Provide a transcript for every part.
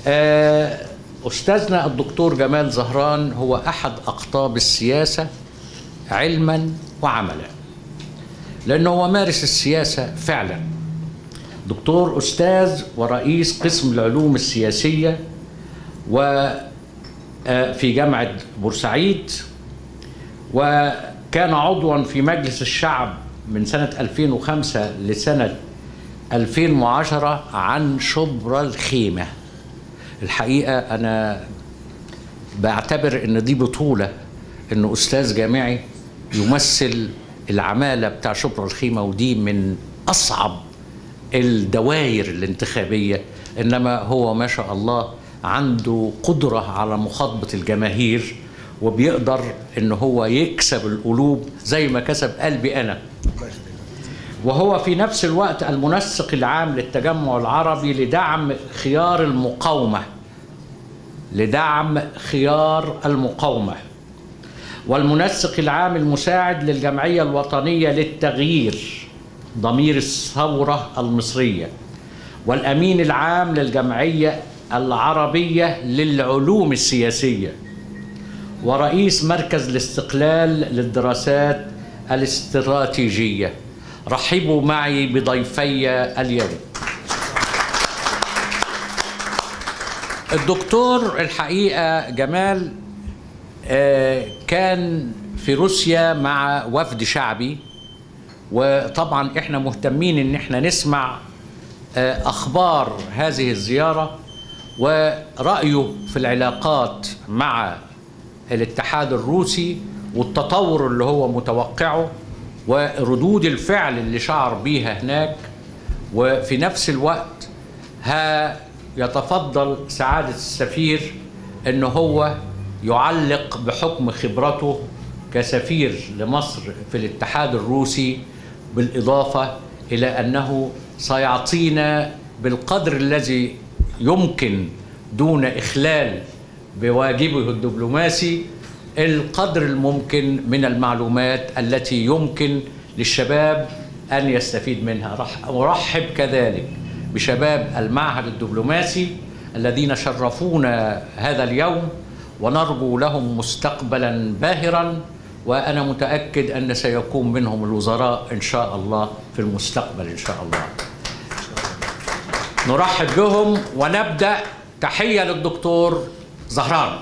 آه، أستاذنا الدكتور جمال زهران هو أحد أقطاب السياسة علما وعملا لأنه هو مارس السياسة فعلا دكتور أستاذ ورئيس قسم العلوم السياسية وفي جامعة بورسعيد وكان عضوا في مجلس الشعب من سنة 2005 لسنة 2010 عن شبرا الخيمة الحقيقة أنا بعتبر إن دي بطولة إن أستاذ جامعي يمثل العمالة بتاع شبرا الخيمة ودي من أصعب الدوائر الانتخابية إنما هو ما شاء الله عنده قدرة على مخاطبة الجماهير وبيقدر إن هو يكسب القلوب زي ما كسب قلبي أنا وهو في نفس الوقت المنسق العام للتجمع العربي لدعم خيار المقاومة لدعم خيار المقاومة والمنسق العام المساعد للجمعية الوطنية للتغيير ضمير الثورة المصرية والأمين العام للجمعية العربية للعلوم السياسية ورئيس مركز الاستقلال للدراسات الاستراتيجية رحبوا معي بضيفي اليوم الدكتور الحقيقة جمال آه، كان في روسيا مع وفد شعبي وطبعا احنا مهتمين ان احنا نسمع آه، اخبار هذه الزياره ورأيه في العلاقات مع الاتحاد الروسي والتطور اللي هو متوقعه وردود الفعل اللي شعر بيها هناك وفي نفس الوقت ها يتفضل سعادة السفير ان هو يعلق بحكم خبرته كسفير لمصر في الاتحاد الروسي بالإضافة إلى أنه سيعطينا بالقدر الذي يمكن دون إخلال بواجبه الدبلوماسي القدر الممكن من المعلومات التي يمكن للشباب أن يستفيد منها رح أرحب كذلك بشباب المعهد الدبلوماسي الذين شرفونا هذا اليوم ونرجو لهم مستقبلا باهرا وأنا متأكد أن سيكون منهم الوزراء إن شاء الله في المستقبل إن شاء الله نرحب بهم ونبدأ تحية للدكتور زهران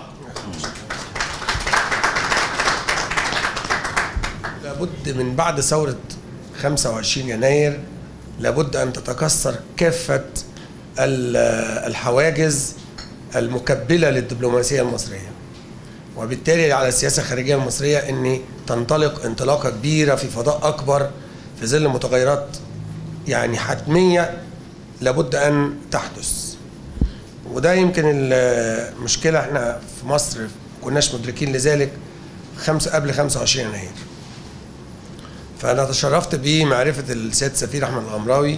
لابد من بعد ثورة 25 يناير لابد أن تتكسر كافة ال- الحواجز المكبلة للدبلوماسية المصرية وبالتالي على السياسة الخارجية المصرية أن تنطلق انطلاقة كبيرة في فضاء أكبر في ظل متغيرات يعني حتمية لابد أن تحدث وده يمكن المشكلة احنا في مصر كناش مدركين لذلك خمسة قبل 25 يناير فأنا تشرفت بمعرفة السيد السفير أحمد الغمراوي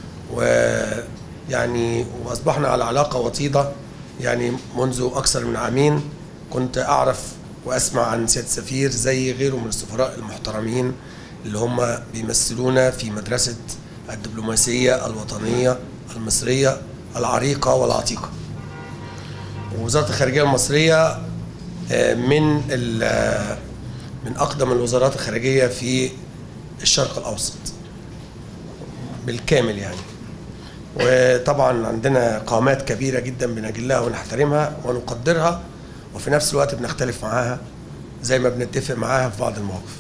ويعني وأصبحنا على علاقة وطيدة يعني منذ أكثر من عامين كنت أعرف وأسمع عن سيد السفير زي غيره من السفراء المحترمين اللي هم بيمثلونا في مدرسة الدبلوماسية الوطنية المصرية العريقة والعتيقة ووزارة الخارجية المصرية آه، من ال- آه، من أقدم الوزارات الخارجية في الشرق الأوسط بالكامل يعني وطبعا عندنا قامات كبيرة جدا بنجلها ونحترمها ونقدرها وفي نفس الوقت بنختلف معاها زي ما بنتفق معاها في بعض المواقف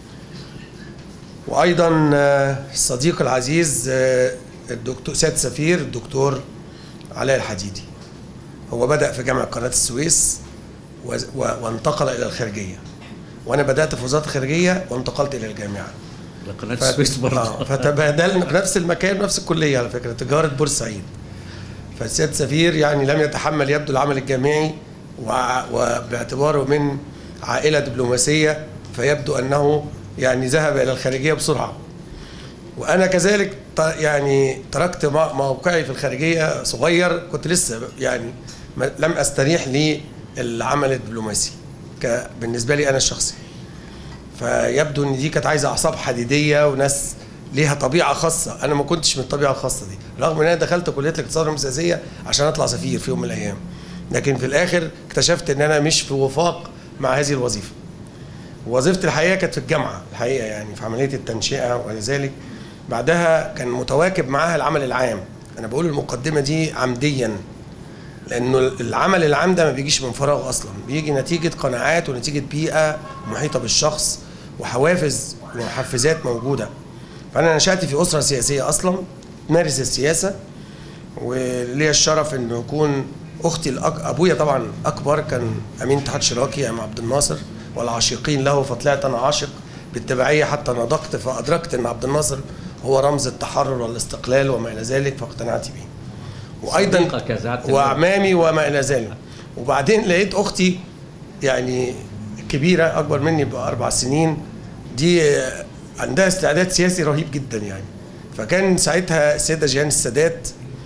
وايضا آه، الصديق العزيز آه، الدكتور سيد سفير الدكتور علاء الحديدي هو بدأ في جامعة قناة السويس و- و- وانتقل إلى الخارجية وأنا بدأت في وزارة الخارجية وانتقلت إلى الجامعة لقناة ف- السويس برضه آه، فتبادلنا في نفس المكان نفس الكلية على فكرة تجارة بورسعيد فالسيد سفير يعني لم يتحمل يبدو العمل الجامعي وع- وباعتباره من عائلة دبلوماسية فيبدو أنه يعني ذهب إلى الخارجية بسرعة وأنا كذلك ط- يعني تركت مو- موقعي في الخارجية صغير كنت لسه يعني ما- لم أستريح للعمل الدبلوماسي ك- بالنسبة لي أنا الشخصي فيبدو ان دي كانت عايزه اعصاب حديديه وناس ليها طبيعه خاصه انا ما كنتش من الطبيعه الخاصه دي رغم ان انا دخلت كليه الاقتصاد والعلوم السياسيه عشان اطلع سفير في يوم من الايام لكن في الاخر اكتشفت ان انا مش في وفاق مع هذه الوظيفه وظيفتي الحقيقه كانت في الجامعه الحقيقه يعني في عمليه التنشئه ولذلك بعدها كان متواكب معاها العمل العام انا بقول المقدمه دي عمديا لانه العمل العام ده ما بيجيش من فراغ اصلا بيجي نتيجه قناعات ونتيجه بيئه محيطه بالشخص وحوافز ومحفزات موجوده فانا نشات في اسره سياسيه اصلا تمارس السياسه وليا الشرف انه يكون اختي الأك... ابويا طبعا اكبر كان امين اتحاد شراكي ايام عبد الناصر والعاشقين له فطلعت انا عاشق بالتبعيه حتى نضجت فادركت ان عبد الناصر هو رمز التحرر والاستقلال وما الى ذلك فاقتنعت به وايضا صديقك يا سعادة اللواء. واعمامي وما الى ذلك وبعدين لقيت اختي يعني كبيره اكبر مني باربع سنين دي عندها استعداد سياسي رهيب جدا يعني فكان ساعتها السيده جيهان السادات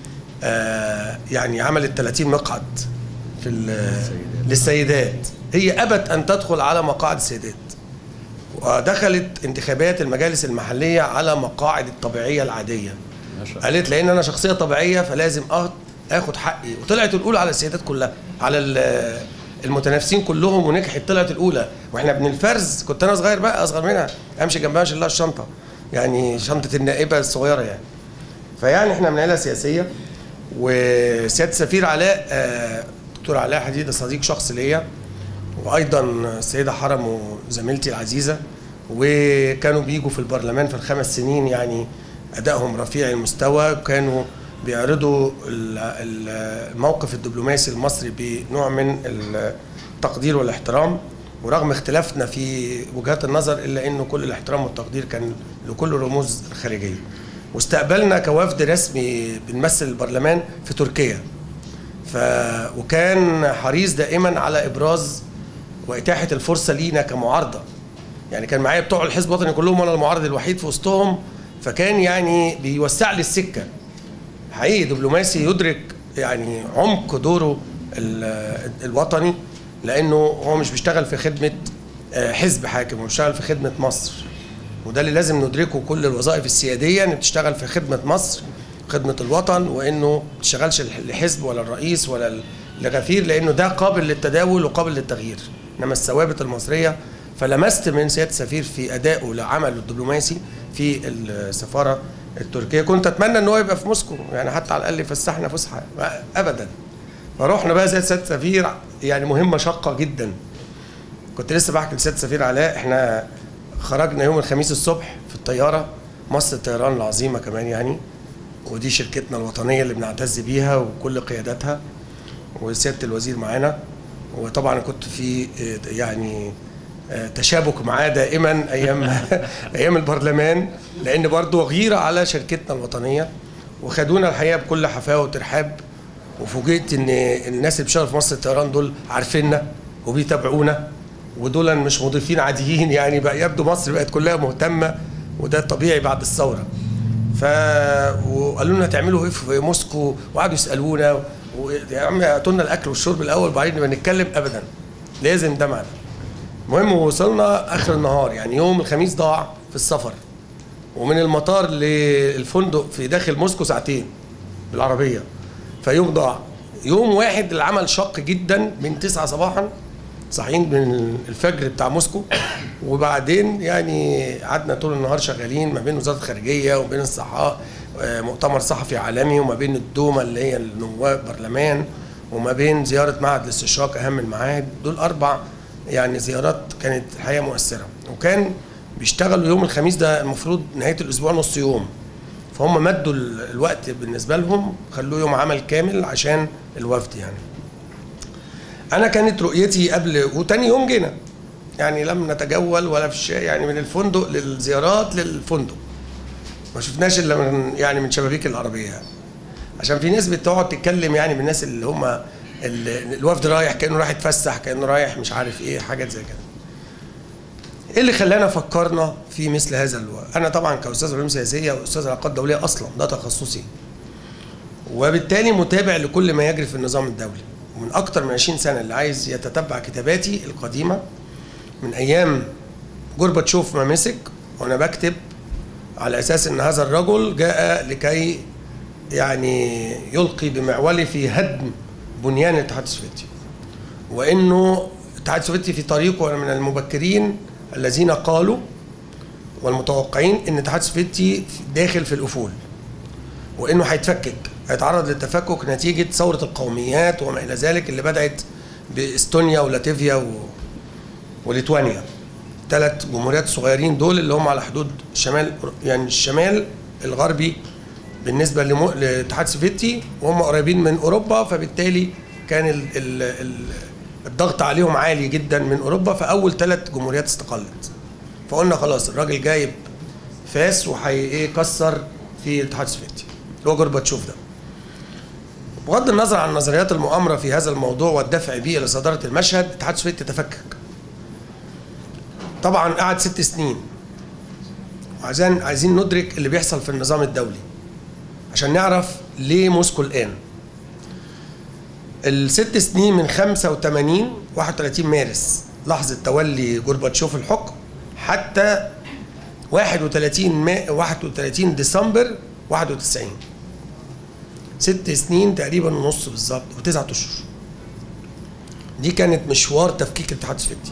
آه، يعني عملت 30 مقعد في ال- للسيدات هي ابت ان تدخل على مقاعد السيدات ودخلت انتخابات المجالس المحليه على مقاعد الطبيعيه العاديه ما شاء الله. قالت لان انا شخصيه طبيعيه فلازم آخ- اخد حقي وطلعت الاولى على السيدات كلها على ال- المتنافسين كلهم ونجحت طلعت الاولى واحنا ابن الفرز كنت انا صغير بقى اصغر منها امشي جنبها اشيل لها الشنطه يعني شنطه النائبه الصغيره يعني فيعني احنا من عيله سياسيه وسياده السفير علاء آه، دكتور علاء حديد صديق شخص ليا وايضا السيده حرم وزميلتي العزيزه وكانوا بيجوا في البرلمان في الخمس سنين يعني ادائهم رفيع المستوى وكانوا بيعرضوا ال- ال- الموقف الدبلوماسي المصري بنوع من التقدير والاحترام ورغم اختلافنا في وجهات النظر الا انه كل الاحترام والتقدير كان لكل الرموز الخارجيه واستقبلنا كوفد رسمي بنمثل البرلمان في تركيا ف وكان حريص دائما على ابراز واتاحه الفرصه لينا كمعارضه يعني كان معايا بتوع الحزب الوطني كلهم وانا المعارض الوحيد في وسطهم فكان يعني بيوسع لي السكه حقيقي دبلوماسي يدرك يعني عمق دوره ال- الوطني لانه هو مش بيشتغل في خدمه آه، حزب حاكم هو بيشتغل في خدمه مصر وده اللي لازم ندركه كل الوظائف السياديه ان بتشتغل في خدمه مصر خدمه الوطن وانه ما بتشتغلش لحزب ولا الرئيس ولا لغفير لانه ده قابل للتداول وقابل للتغيير انما الثوابت المصريه فلمست من سياده السفير في ادائه لعمله الدبلوماسي في السفاره التركيه كنت اتمنى ان هو يبقى في موسكو يعني حتى على الاقل يفسحنا فسحه ابدا فروحنا بقى زي سياده السفير يعني مهمه شاقه جدا كنت لسه بحكي لسياده السفير علاء احنا خرجنا يوم الخميس الصبح في الطياره مصر الطيران العظيمه كمان يعني ودي شركتنا الوطنيه اللي بنعتز بيها وكل قياداتها وسياده الوزير معانا وطبعا كنت في اه، يعني اه، تشابك معاه دائما ايام ايام البرلمان لان برضه غيره على شركتنا الوطنيه وخدونا الحقيقه بكل حفاوه وترحاب وفوجئت ان الناس اللي بيشتغلوا في مصر الطيران دول عارفيننا وبيتابعونا ودول مش مضيفين عاديين يعني بقى يبدو مصر بقت كلها مهتمه وده طبيعي بعد الثوره ف وقالوا لنا هتعملوا ايه في موسكو وقعدوا يسالونا و... يا عم هاتوا لنا الاكل والشرب الاول وبعدين نبقى نتكلم ابدا لازم ده معنا المهم وصلنا اخر النهار يعني يوم الخميس ضاع في السفر ومن المطار للفندق في داخل موسكو ساعتين بالعربيه فيوم ضاع يوم واحد العمل شق جدا من 9 صباحا صاحيين من الفجر بتاع موسكو وبعدين يعني قعدنا طول النهار شغالين ما بين وزاره الخارجيه وما بين الصحافه مؤتمر صحفي عالمي وما بين الدوما اللي هي النواب برلمان وما بين زياره معهد الاستشراق اهم المعاهد دول اربع يعني زيارات كانت الحقيقه مؤثره وكان بيشتغلوا يوم الخميس ده المفروض نهايه الاسبوع نص يوم فهم مدوا ال- الوقت بالنسبه لهم خلوه يوم عمل كامل عشان الوفد يعني انا كانت رؤيتي قبل وتاني يوم جينا يعني لم نتجول ولا في الشارع يعني من الفندق للزيارات للفندق ما شفناش الا من يعني من شبابيك العربيه يعني. عشان في ناس بتقعد تتكلم يعني من الناس اللي هم ال- الوفد رايح كانه رايح يتفسح كانه رايح مش عارف ايه حاجات زي كده ايه اللي خلانا فكرنا في مثل هذا الوقت انا طبعا كاستاذ علوم سياسيه واستاذ علاقات دوليه اصلا ده تخصصي وبالتالي متابع لكل ما يجري في النظام الدولي ومن اكتر من 20 سنه اللي عايز يتتبع كتاباتي القديمه من ايام جورباتشوف ما مسك وانا بكتب على اساس ان هذا الرجل جاء لكي يعني يلقي بمعوله في هدم بنيان الاتحاد السوفيتي وانه الاتحاد السوفيتي في طريقه من المبكرين الذين قالوا والمتوقعين ان الاتحاد السوفيتي داخل في الافول وانه هيتفكك هيتعرض للتفكك نتيجه ثوره القوميات وما الى ذلك اللي بدات باستونيا ولاتفيا و... وليتوانيا ثلاث جمهوريات صغيرين دول اللي هم على حدود شمال يعني الشمال الغربي بالنسبه لمو... للاتحاد السوفيتي وهم قريبين من اوروبا فبالتالي كان ال... ال... ال... الضغط عليهم عالي جدا من اوروبا فاول ثلاث جمهوريات استقلت فقلنا خلاص الراجل جايب فاس وهي ايه كسر في الاتحاد السوفيتي اللي هو جورباتشوف ده بغض النظر عن نظريات المؤامره في هذا الموضوع والدفع به الى صداره المشهد الاتحاد السوفيتي تفكك طبعا قعد ست سنين وعايزين عايزين ندرك اللي بيحصل في النظام الدولي عشان نعرف ليه موسكو الان الست سنين من 85 31 مارس لحظه تولي جورباتشوف الحكم حتى 31 ما 31 ديسمبر 91 ست سنين تقريبا ونص بالظبط وتسعة اشهر دي كانت مشوار تفكيك الاتحاد السوفيتي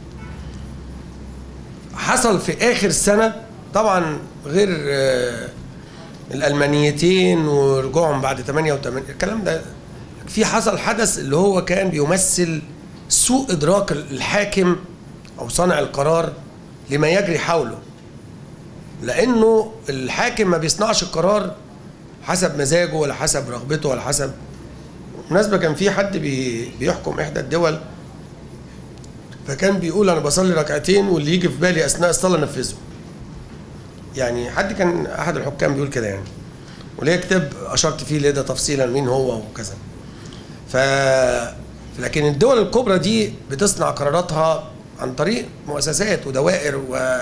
حصل في اخر سنه طبعا غير آه، الالمانيتين ورجوعهم بعد 88 الكلام ده في حصل حدث اللي هو كان بيمثل سوء ادراك الحاكم او صانع القرار لما يجري حوله لانه الحاكم ما بيصنعش القرار حسب مزاجه ولا حسب رغبته ولا حسب بالمناسبة كان في حد بي بيحكم إحدى الدول فكان بيقول أنا بصلي ركعتين واللي يجي في بالي أثناء الصلاة نفذه. يعني حد كان أحد الحكام بيقول كده يعني. وليه كتاب أشرت فيه ليه ده تفصيلا مين هو وكذا. ف لكن الدول الكبرى دي بتصنع قراراتها عن طريق مؤسسات ودوائر و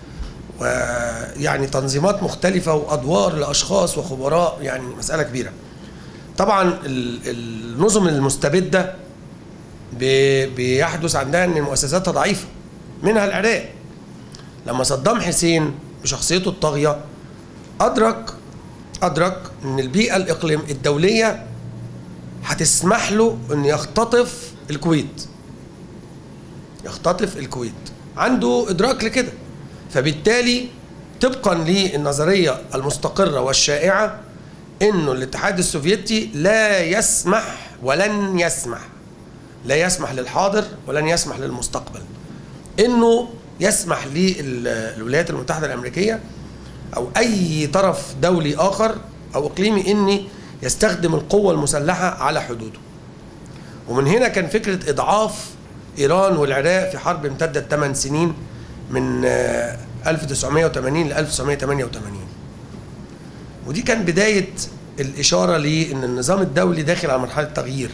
ويعني تنظيمات مختلفة وأدوار لأشخاص وخبراء يعني مسألة كبيرة طبعا ال- النظم المستبدة بي- بيحدث عندها أن مؤسساتها ضعيفة منها العراق لما صدام حسين بشخصيته الطاغية أدرك أدرك أن البيئة الإقليم الدولية هتسمح له أن يختطف الكويت يختطف الكويت عنده إدراك لكده فبالتالي طبقا للنظريه المستقره والشائعه انه الاتحاد السوفيتي لا يسمح ولن يسمح لا يسمح للحاضر ولن يسمح للمستقبل انه يسمح للولايات المتحده الامريكيه او اي طرف دولي اخر او اقليمي اني يستخدم القوه المسلحه على حدوده ومن هنا كان فكره اضعاف ايران والعراق في حرب امتدت 8 سنين من آه، 1980 ل 1988 ودي كان بداية الإشارة لأن النظام الدولي داخل على مرحلة تغيير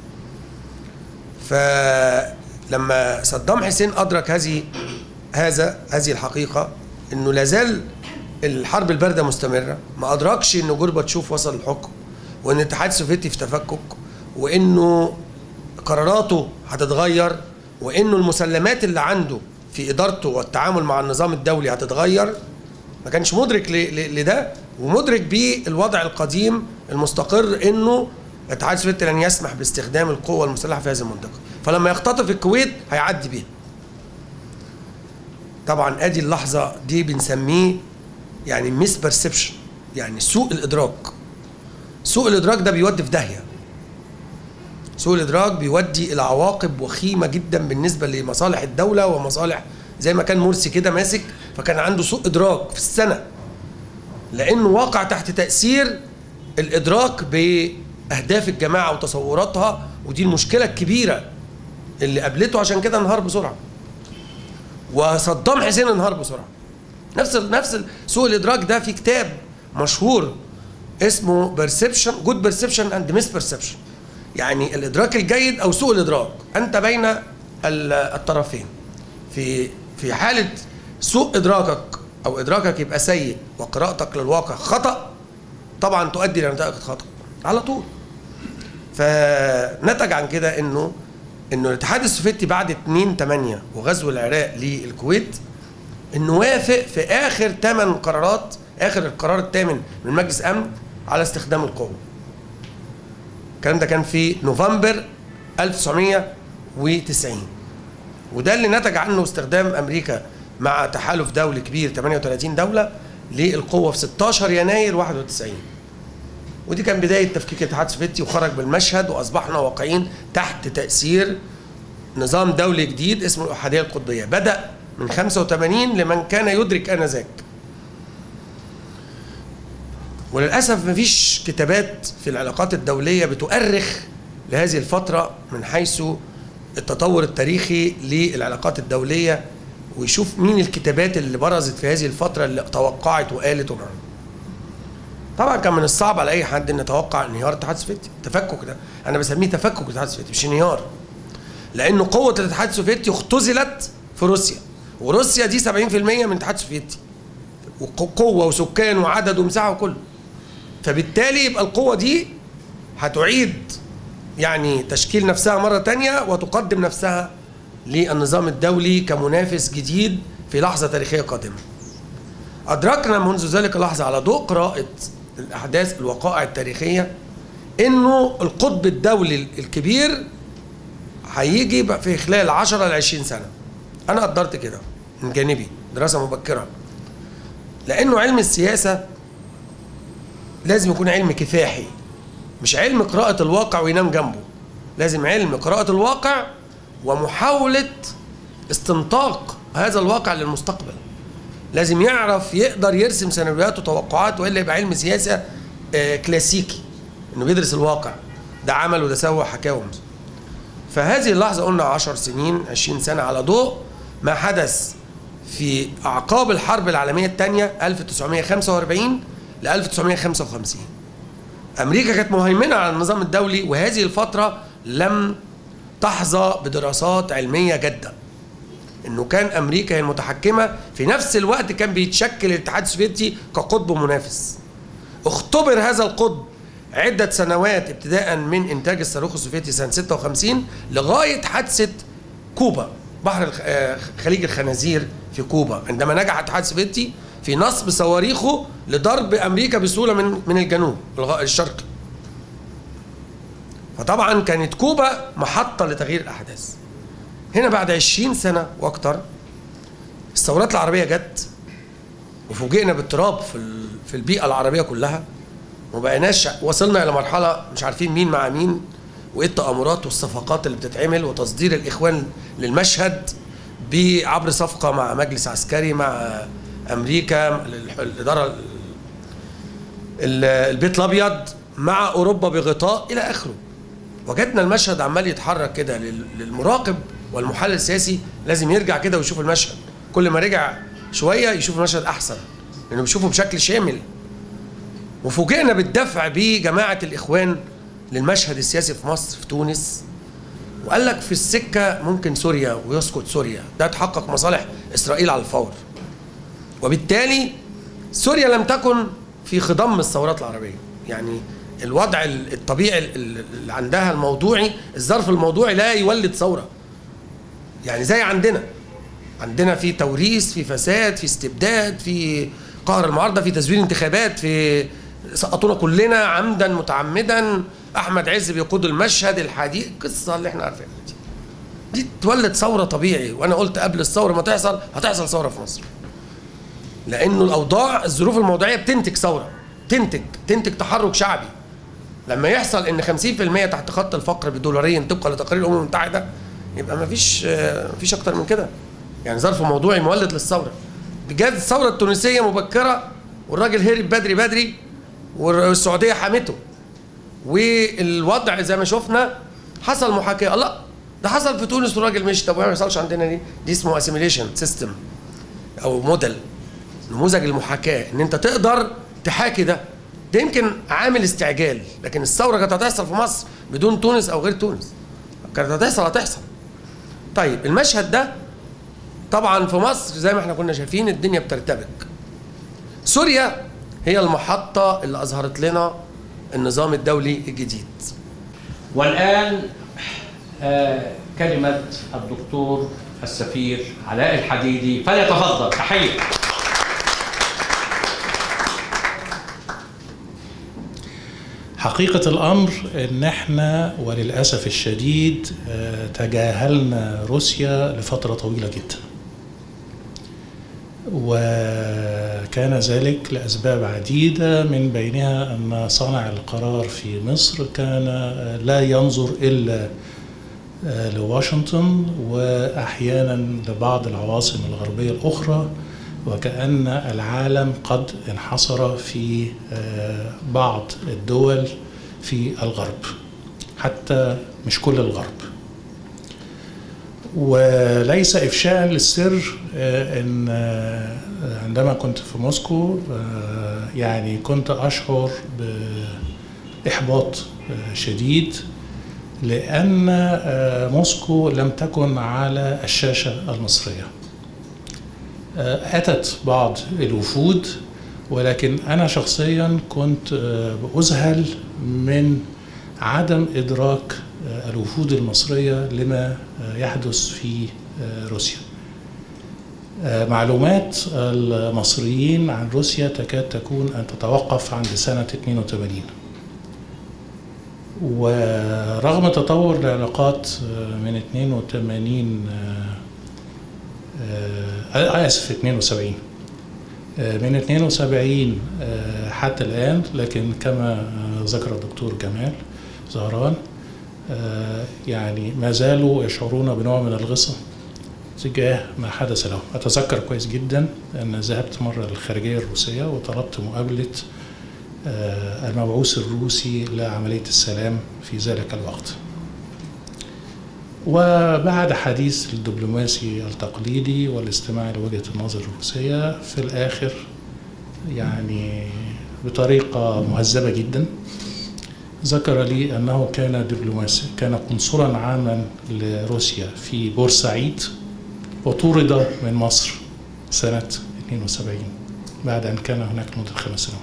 فلما صدام حسين أدرك هذه هذا هذه الحقيقة أنه لازال الحرب الباردة مستمرة ما أدركش أنه جورباتشوف وصل الحكم وأن الاتحاد السوفيتي في تفكك وأنه قراراته هتتغير وأنه المسلمات اللي عنده في ادارته والتعامل مع النظام الدولي هتتغير ما كانش مدرك ل- ل- لده ومدرك بالوضع القديم المستقر انه الاتحاد السوفيتي لن يسمح باستخدام القوة المسلحة في هذه المنطقة فلما يختطف الكويت هيعدي بيها طبعا ادي اللحظة دي بنسميه يعني ميس بيرسبشن يعني سوء الادراك سوء الادراك ده بيودي في داهيه سوء الادراك بيودي الى عواقب وخيمه جدا بالنسبه لمصالح الدوله ومصالح زي ما كان مرسي كده ماسك فكان عنده سوء ادراك في السنه لانه واقع تحت تاثير الادراك باهداف الجماعه وتصوراتها ودي المشكله الكبيره اللي قابلته عشان كده انهار بسرعه وصدام حسين انهار بسرعه نفس ال نفس ال- سوء الادراك ده في كتاب مشهور اسمه بيرسبشن جود بيرسبشن اند ميس بيرسبشن يعني الادراك الجيد او سوء الادراك انت بين ال- الطرفين في في حاله سوء ادراكك او ادراكك يبقى سيء وقراءتك للواقع خطا طبعا تؤدي الى نتائج خطا على طول فنتج عن كده انه انه الاتحاد السوفيتي بعد 2 8 وغزو العراق للكويت انه وافق في اخر ثمان قرارات اخر القرار الثامن من مجلس امن على استخدام القوه الكلام ده كان في نوفمبر 1990 وده اللي نتج عنه استخدام امريكا مع تحالف دولي كبير 38 دوله للقوه في 16 يناير 91 ودي كان بدايه تفكيك الاتحاد السوفيتي وخرج بالمشهد واصبحنا واقعين تحت تاثير نظام دولي جديد اسمه الاحاديه القطبيه بدا من 85 لمن كان يدرك انذاك وللاسف مفيش كتابات في العلاقات الدوليه بتؤرخ لهذه الفتره من حيث التطور التاريخي للعلاقات الدوليه ويشوف مين الكتابات اللي برزت في هذه الفتره اللي توقعت وقالت وما طبعا كان من الصعب على اي حد ان يتوقع انهيار الاتحاد السوفيتي التفكك ده انا بسميه تفكك الاتحاد السوفيتي مش انهيار لانه قوه الاتحاد السوفيتي اختزلت في روسيا وروسيا دي 70% من الاتحاد السوفيتي وقوه وسكان وعدد ومساحه وكله فبالتالي يبقى القوه دي هتعيد يعني تشكيل نفسها مره تانية وتقدم نفسها للنظام الدولي كمنافس جديد في لحظه تاريخيه قادمه أدركنا منذ ذلك اللحظة على ضوء قراءة الأحداث الوقائع التاريخية إنه القطب الدولي الكبير هيجي بقى في خلال 10 ل 20 سنة أنا قدرت كده من جانبي دراسة مبكرة لأنه علم السياسة لازم يكون علم كفاحي مش علم قراءة الواقع وينام جنبه لازم علم قراءة الواقع ومحاولة استنطاق هذا الواقع للمستقبل لازم يعرف يقدر يرسم سيناريوهات وتوقعات والا يبقى علم سياسه آه كلاسيكي انه بيدرس الواقع ده عمل وده سوى حكاهم فهذه اللحظه قلنا 10 سنين 20 سنه على ضوء ما حدث في اعقاب الحرب العالميه الثانيه 1945 ل 1955 امريكا كانت مهيمنه على النظام الدولي وهذه الفتره لم تحظى بدراسات علميه جاده انه كان امريكا هي المتحكمه في نفس الوقت كان بيتشكل الاتحاد السوفيتي كقطب منافس اختبر هذا القطب عدة سنوات ابتداء من إنتاج الصاروخ السوفيتي سنة 56 لغاية حادثة كوبا بحر خليج الخنازير في كوبا عندما نجح الاتحاد السوفيتي في نصب صواريخه لضرب أمريكا بسهولة من من الجنوب الشرقي فطبعا كانت كوبا محطة لتغيير الأحداث هنا بعد 20 سنة وأكتر الثورات العربية جت وفوجئنا باضطراب في في البيئة العربية كلها وبقيناش وصلنا إلى مرحلة مش عارفين مين مع مين وإيه التآمرات والصفقات اللي بتتعمل وتصدير الإخوان للمشهد عبر صفقة مع مجلس عسكري مع أمريكا الإدارة البيت الأبيض مع أوروبا بغطاء إلى آخره وجدنا المشهد عمال يتحرك كده للمراقب والمحلل السياسي لازم يرجع كده ويشوف المشهد كل ما رجع شويه يشوف المشهد احسن لانه بيشوفه بشكل شامل وفوجئنا بالدفع بجماعه الاخوان للمشهد السياسي في مصر في تونس وقال لك في السكه ممكن سوريا ويسقط سوريا ده تحقق مصالح اسرائيل على الفور وبالتالي سوريا لم تكن في خضم الثورات العربيه يعني الوضع الطبيعي اللي عندها الموضوعي الظرف الموضوعي لا يولد ثوره يعني زي عندنا عندنا في توريث في فساد في استبداد في قهر المعارضه في تزوير انتخابات في سقطونا كلنا عمدا متعمدا احمد عز بيقود المشهد الحديث القصه اللي احنا عارفينها دي دي تولد ثوره طبيعي وانا قلت قبل الثوره ما تحصل هتحصل ثوره في مصر لانه الاوضاع الظروف الموضوعيه بتنتج ثوره تنتج تنتج تحرك شعبي لما يحصل ان 50% تحت خط الفقر بدولارين طبقا لتقارير الامم المتحده يبقى ما فيش ما فيش اكتر من كده يعني ظرف موضوعي مولد للثوره بجد الثوره التونسيه مبكره والراجل هرب بدري بدري والسعوديه حمته والوضع زي ما شفنا حصل محاكاه لا ده حصل في تونس والراجل مش طب ما يحصلش عندنا دي دي اسمه اسيميليشن سيستم او موديل نموذج المحاكاه ان انت تقدر تحاكي ده ده يمكن عامل استعجال لكن الثوره كانت هتحصل في مصر بدون تونس او غير تونس كانت هتحصل هتحصل طيب المشهد ده طبعا في مصر زي ما احنا كنا شايفين الدنيا بترتبك سوريا هي المحطة اللي أظهرت لنا النظام الدولي الجديد والآن آه كلمة الدكتور السفير علاء الحديدي فليتفضل تحيه حقيقة الأمر إن إحنا وللأسف الشديد آه، تجاهلنا روسيا لفترة طويلة جدا. وكان ذلك لأسباب عديدة من بينها أن صانع القرار في مصر كان آه، لا ينظر إلا آه، لواشنطن وأحيانا لبعض العواصم الغربية الأخرى وكأن العالم قد انحصر في آه، بعض الدول في الغرب حتى مش كل الغرب وليس إفشاء للسر آه، أن آه، عندما كنت في موسكو آه، يعني كنت أشعر بإحباط آه، شديد لأن آه، موسكو لم تكن على الشاشة المصرية أتت بعض الوفود ولكن أنا شخصيا كنت آه، بأذهل من عدم إدراك آه، الوفود المصرية لما آه، يحدث في آه، روسيا آه، معلومات المصريين عن روسيا تكاد تكون أن تتوقف عند سنة 82 ورغم تطور العلاقات آه، من 82 آه، آه، آسف 72 آه، من 72 آه، حتى الآن لكن كما آه، ذكر الدكتور جمال زهران آه، يعني ما زالوا يشعرون بنوع من الغصة تجاه ما حدث لهم أتذكر كويس جدا أن ذهبت مرة للخارجية الروسية وطلبت مقابلة آه، المبعوث الروسي لعملية السلام في ذلك الوقت وبعد حديث الدبلوماسي التقليدي والاستماع لوجهة النظر الروسية في الآخر يعني بطريقة مهذبة جدا ذكر لي أنه كان دبلوماسي كان قنصلا عاما لروسيا في بورسعيد وطرد من مصر سنة 72 بعد أن كان هناك لمدة خمس سنوات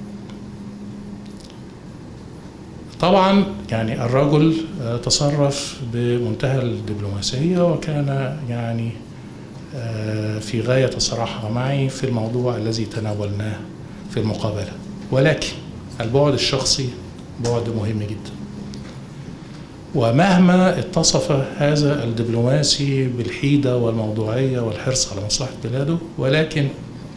طبعا يعني الرجل آه، تصرف بمنتهى الدبلوماسية وكان يعني آه، في غاية الصراحة معي في الموضوع الذي تناولناه في المقابلة ولكن البعد الشخصي بعد مهم جدا ومهما اتصف هذا الدبلوماسي بالحيدة والموضوعية والحرص على مصلحة بلاده ولكن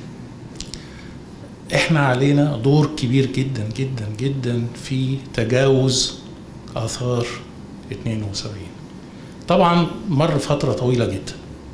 احنا علينا دور كبير جدا جدا جدا في تجاوز اثار 72 طبعا مر فتره طويله جدا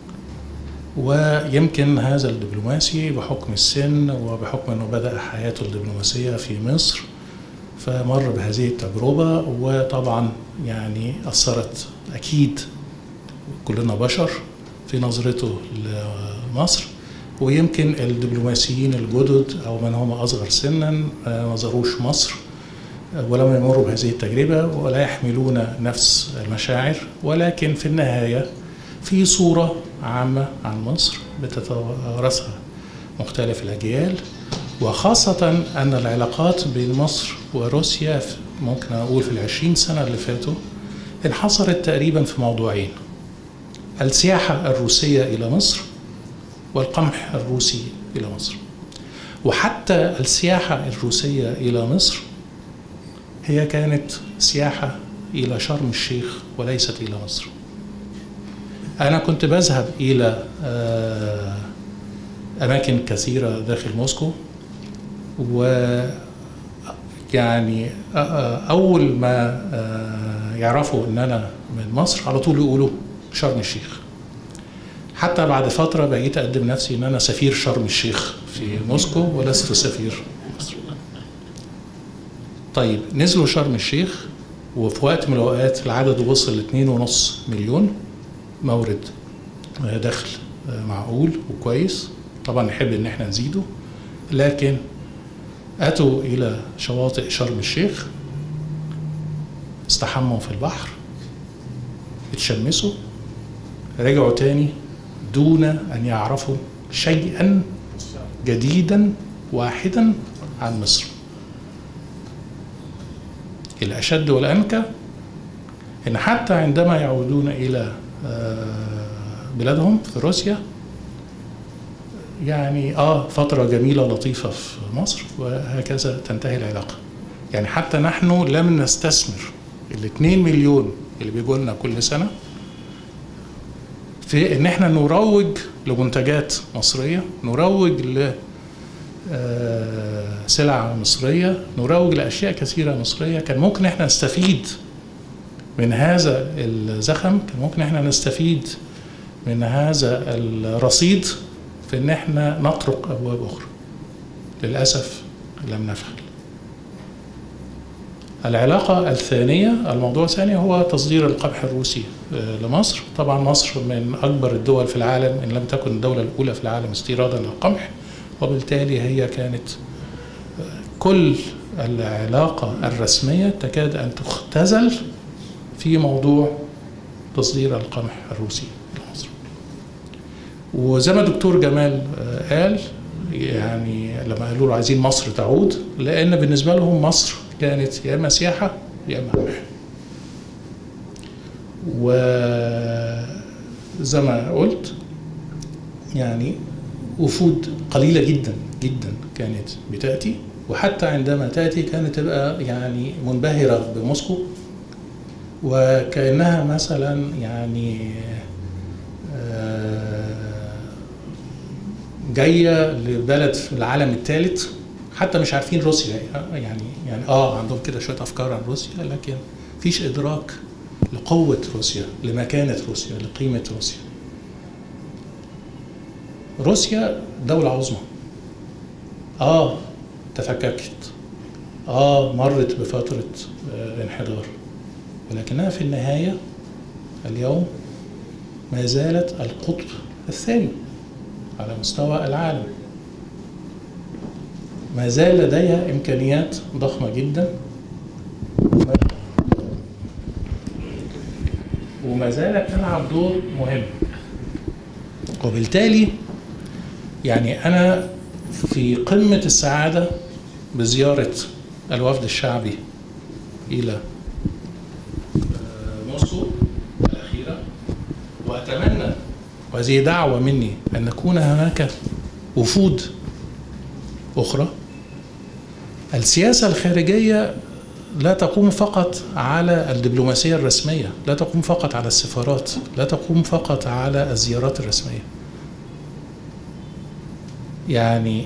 ويمكن هذا الدبلوماسي بحكم السن وبحكم انه بدا حياته الدبلوماسيه في مصر فمر بهذه التجربه وطبعا يعني اثرت اكيد كلنا بشر في نظرته لمصر ويمكن الدبلوماسيين الجدد او من هم اصغر سنا آه، ما زاروش مصر آه، ولم يمروا بهذه التجربه ولا يحملون نفس المشاعر ولكن في النهايه في صوره عامه عن مصر بتتوارثها مختلف الاجيال وخاصة أن العلاقات بين مصر وروسيا في- ممكن أقول في العشرين سنة اللي فاتوا انحصرت تقريبا في موضوعين السياحة الروسية إلى مصر والقمح الروسي إلى مصر وحتى السياحة الروسية إلى مصر هي كانت سياحة إلى شرم الشيخ وليست إلى مصر أنا كنت بذهب إلى آه، أماكن كثيرة داخل موسكو و يعني آه، آه، أول ما آه، يعرفوا إن أنا من مصر على طول يقولوا شرم الشيخ حتى بعد فترة بقيت أقدم نفسي إن أنا سفير شرم الشيخ في موسكو ولست سفير مصر. طيب نزلوا شرم الشيخ وفي وقت من الأوقات العدد وصل ل 2.5 مليون مورد آه، دخل آه، معقول وكويس طبعا نحب إن احنا نزيده لكن أتوا إلى شواطئ شرم الشيخ استحموا في البحر اتشمسوا رجعوا تاني دون أن يعرفوا شيئا جديدا واحدا عن مصر الأشد والأنكى إن حتى عندما يعودون إلى آه، بلادهم في روسيا يعني اه فترة جميلة لطيفة في مصر وهكذا تنتهي العلاقة يعني حتى نحن لم نستثمر ال 2 مليون اللي بيجوا لنا كل سنة في ان احنا نروج لمنتجات مصرية نروج ل آه، سلع مصرية نروج لأشياء كثيرة مصرية كان ممكن احنا نستفيد من هذا الزخم كان ممكن احنا نستفيد من هذا الرصيد في ان احنا نطرق ابواب اخرى للاسف لم نفعل العلاقة الثانية الموضوع الثاني هو تصدير القمح الروسي آه، لمصر طبعا مصر من أكبر الدول في العالم إن لم تكن الدولة الأولى في العالم استيرادا للقمح وبالتالي هي كانت آه، كل العلاقة الرسمية تكاد أن تختزل في موضوع تصدير القمح الروسي لمصر وزي ما الدكتور جمال آه، قال يعني لما قالوا له عايزين مصر تعود لان بالنسبه لهم مصر كانت يا اما سياحه يا اما قمح وزي ما قلت يعني وفود قليله جدا جدا كانت بتاتي وحتى عندما تاتي كانت تبقى يعني منبهره بموسكو وكانها مثلا يعني آه، جايه لبلد في العالم الثالث حتى مش عارفين روسيا يعني يعني اه عندهم كده شويه افكار عن روسيا لكن مفيش ادراك لقوه روسيا لمكانه روسيا لقيمه روسيا روسيا دوله عظمى اه تفككت اه مرت بفتره آه انحدار ولكنها في النهايه اليوم ما زالت القطب الثاني على مستوى العالم ما زال لديها امكانيات ضخمه جدا وما زالت تلعب دور مهم وبالتالي يعني انا في قمه السعاده بزياره الوفد الشعبي الى موسكو الاخيره واتمنى وهذه دعوه مني ان نكون هناك وفود اخرى السياسه الخارجيه لا تقوم فقط على الدبلوماسيه الرسميه لا تقوم فقط على السفارات لا تقوم فقط على الزيارات الرسميه يعني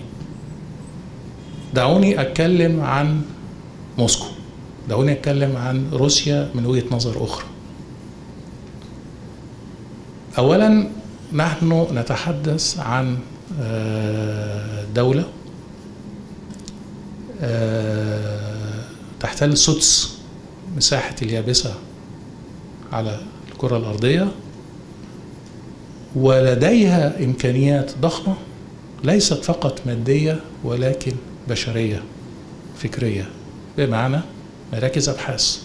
دعوني اتكلم عن موسكو دعوني اتكلم عن روسيا من وجهه نظر اخرى اولا نحن نتحدث عن دوله تحتل سدس مساحه اليابسه على الكره الارضيه ولديها امكانيات ضخمه ليست فقط ماديه ولكن بشريه فكريه بمعنى مراكز ابحاث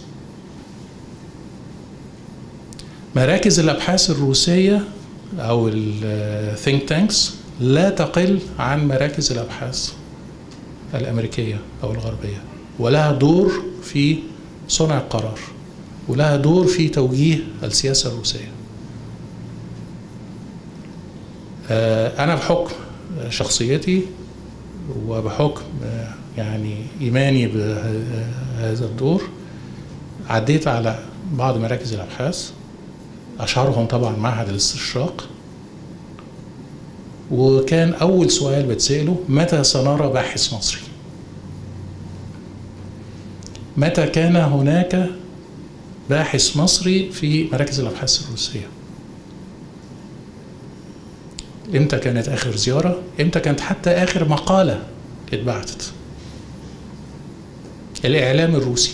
مراكز الابحاث الروسيه او الثينك تانكس لا تقل عن مراكز الابحاث الامريكيه او الغربيه ولها دور في صنع القرار ولها دور في توجيه السياسه الروسيه انا بحكم شخصيتي وبحكم يعني ايماني بهذا الدور عديت على بعض مراكز الابحاث اشهرهم طبعا معهد الاستشراق وكان اول سؤال بتساله متى سنرى باحث مصري متى كان هناك باحث مصري في مراكز الابحاث الروسيه امتى كانت اخر زياره امتى كانت حتى اخر مقاله اتبعتت الاعلام الروسي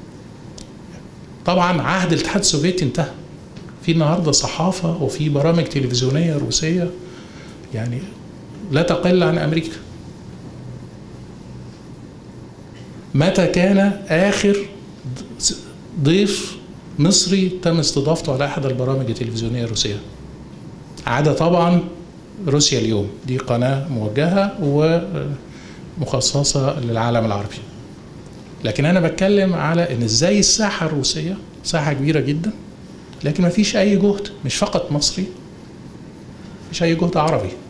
طبعا عهد الاتحاد السوفيتي انتهى في النهارده صحافه وفي برامج تلفزيونيه روسيه يعني لا تقل عن امريكا متى كان اخر ضيف مصري تم استضافته على احد البرامج التلفزيونيه الروسيه عدا طبعا روسيا اليوم دي قناه موجهه ومخصصه للعالم العربي لكن انا بتكلم على ان ازاي الساحه الروسيه ساحه كبيره جدا لكن ما فيش اي جهد مش فقط مصري مفيش أي جهد عربي